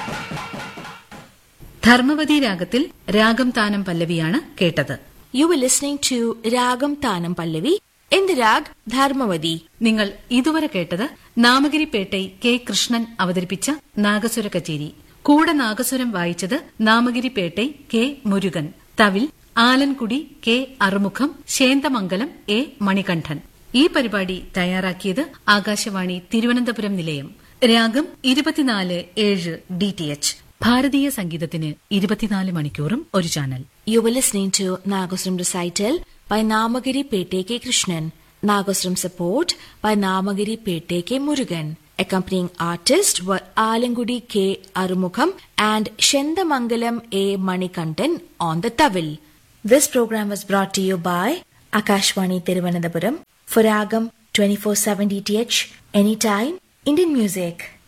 ധർമ്മവതി രാഗത്തിൽ രാഗം താനം പല്ലവിയാണ് കേട്ടത് You were listening to Ragam Tanam Pallavi in the rag Dharmavadi. നിങ്ങൾ ഇതുവരെ കേട്ടത് നാമഗിരിപ്പേട്ടൈ കെ കൃഷ്ണൻ അവതരിപ്പിച്ച നാഗസുര കച്ചേരി കൂടെ നാഗസുരം വായിച്ചത് നാമഗിരിപ്പേട്ടൈ കെ മുരുകൻ തവിൽ ആലൻകുടി കെ അറുമുഖം ശേന്തമംഗലം എ മണികണ്ഠൻ ഈ പരിപാടി തയ്യാറാക്കിയത് ആകാശവാണി തിരുവനന്തപുരം നിലയം രാഗം ഇരുപത്തിനാല് ഏഴ് ഡി ടി എച്ച് ഭാരതീയ സംഗീതത്തിന് ഇരുപത്തിനാല് മണിക്കൂറും ഒരു channel You were listening to Nagasuram recital by Namagiri Pete K. Krishnan. Nagasuram support by Namagiri Pete K. Murugan. Accompanying artists were Alangudi K. Arumukham and Shendamangalam A. Manikantan on the Tavil. This program was brought to you by Akashwani Tiruvananthapuram for Ragam 24/7 DTH anytime Indian music.